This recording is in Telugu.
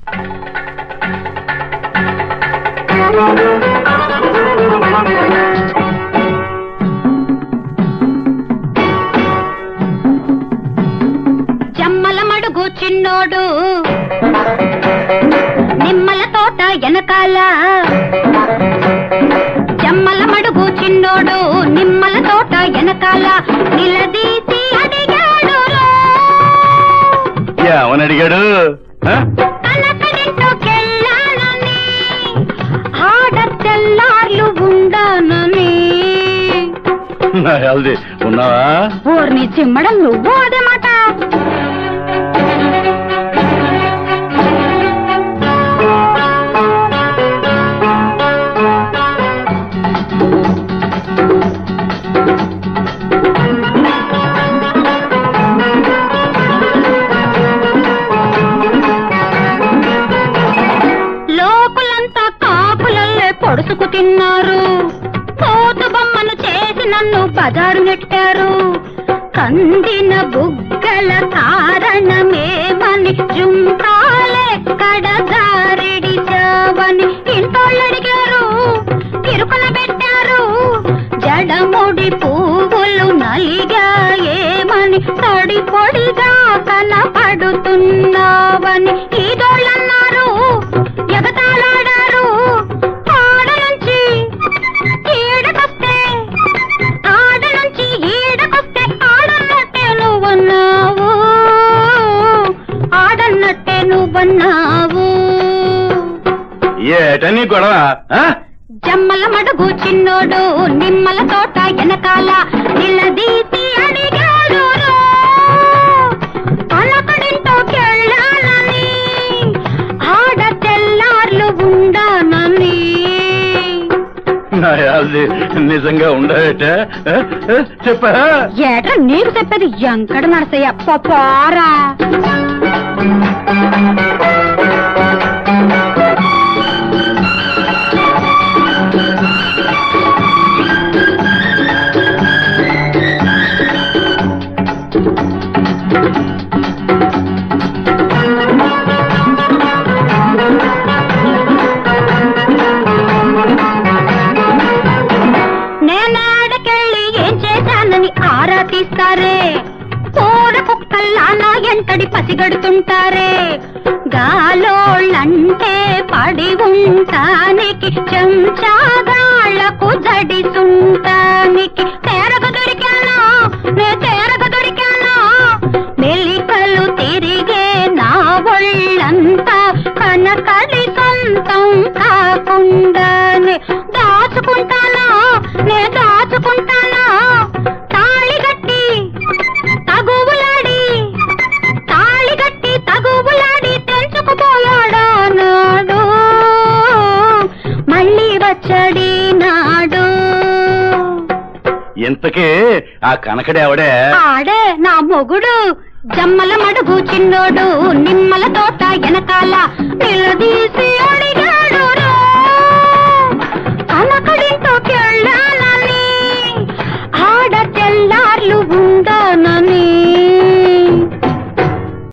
చెమ్మల మడుగు చిన్నోడు నిమ్మల తోట వెనకాల చెమ్మల మడుగు చిన్నోడు నిమ్మల తోట వెనకాల నిలదీసి అడిగాడు ఏమని అడిగాడు ఆ? కనకడింటుకెళ్ళానని ఆడ తెల్లార్లు ఉండానని నా హెల్దీ ఉన్నావా ఊర్ని చిమ్మడం నువ్వు అదే మాట లోకులంతా కాపులల్లే పొడుసుకు తిన్నారు కోతు బొమ్మను చేసి నన్ను బజారు నెట్టారు కందిన బుగ్గల కారణమేమని జుంకాలెక్కడ జారిడి చావని ఇంటోళ్ళు అడిగారు ఇరుకున పెట్టారు జడముడి పువ్వులు నలిగాయేమని తడి పొడిగా కనపడుతున్నావని ఈదోళ్ళన్నారు ఎగతాళాడారు ఆడ నుంచి ఈడకొస్తే ఆడ నుంచి ఈడకొస్తే ఆడన్నట్టే నువ్వన్నావు ఆడన్నట్టే నువ్వన్నావు ఏటని గొడవ ఆ? జమ్మల మడుగు చిన్నోడు నిమ్మల తోట వెనకాల నిలదీసి అడిగాడు పలకడింటోకెళ్ళానని ఆడ తెల్లార్లు ఉండానని నా హెల్దీ నిజంగా ఉండేట చెప్పా ఏట్రా నీకు చెప్పేది ఎంకడ నడసయ్య పోరా నేనాడకెళ్ళి ఏం చేశానని ఆరా తీస్తారే కూర కుక్కల్లా నా ఎంటడి పసిగడుతుంటారే గాలోళ్ళంటే పడి ఉంటానికి చెంచాగాళ్లకు జడిసుంటానికి తేరగ దొరికానా నే తేరగ దొరికానా మెలికలు తిరిగే నా ఒళ్ళంతా కనకడి సొంతం కాకుండానే దాచుకుంటానా నే దాచుకుంటానా తాళిగట్టి తగువులాడి తాళిగట్టి తగువులాడి తెంచుకుపోయాడా నాడు మళ్ళీ వచ్చడి నాడు ఇంతకీ ఆ కనకడే ఆవిడే ఆడే నా మొగుడు జమ్మల మడుగు చిన్నోడు నిమ్మల తోట వెనకాల నిలదీసి